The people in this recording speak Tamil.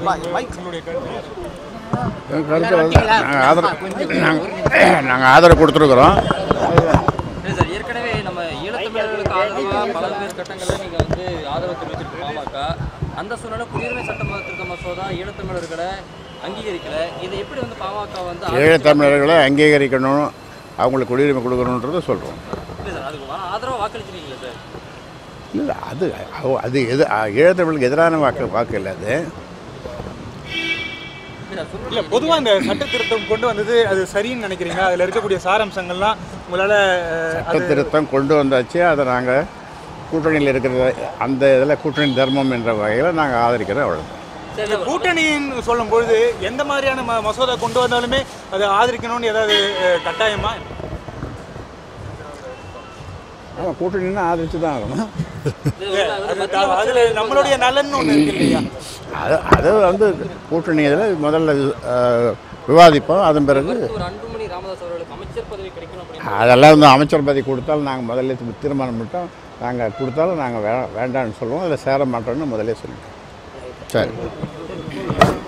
உங்களுடைய கருத்து எங்கள் கருத்து வந்து நாங்கள் ஆதரவு நாங்கள் நாங்கள் ஆதரவு கொடுத்துருக்குறோம் இல்லை சார் ஏற்கனவே நம்ம ஈழத்தமிழர்களுக்கு ஆதரவாக பல பேர் கட்டங்களில் நீங்கள் வந்து ஆதரவு தெரிவிச்சிருக்கு பாமக அந்த சூழ்நிலை குடியுரிமை சட்ட திருத்த மசோதா ஈழத்தமிழர்களை அங்கீகரிக்கல இதை எப்படி வந்து பாமக வந்து ஈழத்தமிழர்களை அங்கீகரிக்கணும் அவங்களுக்கு குடியுரிமை கொடுக்கணுன்றதை சொல்கிறோம் இல்லை சார் அதுக்கு ஆதரவாக வாக்களிச்சிருக்கீங்களா சார் இல்லை அது அவ- அது எது ஈழத்தமிழுக்கு எதிரான வாக்கு வாக்கு இல்லை அது இல்லை சார் இல்ல பொதுவா இந்த சட்ட திருத்தம் கொண்டு வந்தது அது சரின்னு நினைக்கிறீங்க அதுல இருக்கக்கூடிய சாராம்சங்கள்லாம் உங்களால அஹ், சட்ட திருத்தம் கொண்டு வந்தாச்சு அதை நாங்கள் கூட்டணியில் இருக்கிற அந்த இதில் கூட்டணி தர்மம் என்ற வகையில் நாங்கள் ஆதரிக்கிறோம் அவ்வளோ சரி கூட்டணின்னு சொல்லும் பொழுது எந்த மாதிரியான ம- மசோதா கொண்டு வந்தாலுமே அதை ஆதரிக்கணும்னு ஏதாவது அஹ், கட்டாயமா ஆமாம் கூட்டணின்னா ஆதரித்து தான் ஆகணும் அது த- அதுல நம்மளுடைய நலன் ஒண்ணு இருக்கு இல்லையா அது அது வந்து கூட்டணி இதில் முதல்ல அஹ், விவாதிப்போம் அதன் பிறகு ஒரு அன்புமணி ராமதாஸ் அவர்களுக்கு அமைச்சர் பதவி கிடைக்கணும் அப்படின்னு அதெல்லாம் வந்து அமைச்சர் பதவி கொடுத்தாலும் நாங்கள் முதல்ல தி- தீர்மானம் பண்ணிட்டோம் நாங்கள் கொடுத்தாலும் நாங்கள் வே வேண்டாம்னு சொல்லுவோம் அதில் சேர மாட்டோம்னு முதல்ல சொல்லிட்டோம் சரி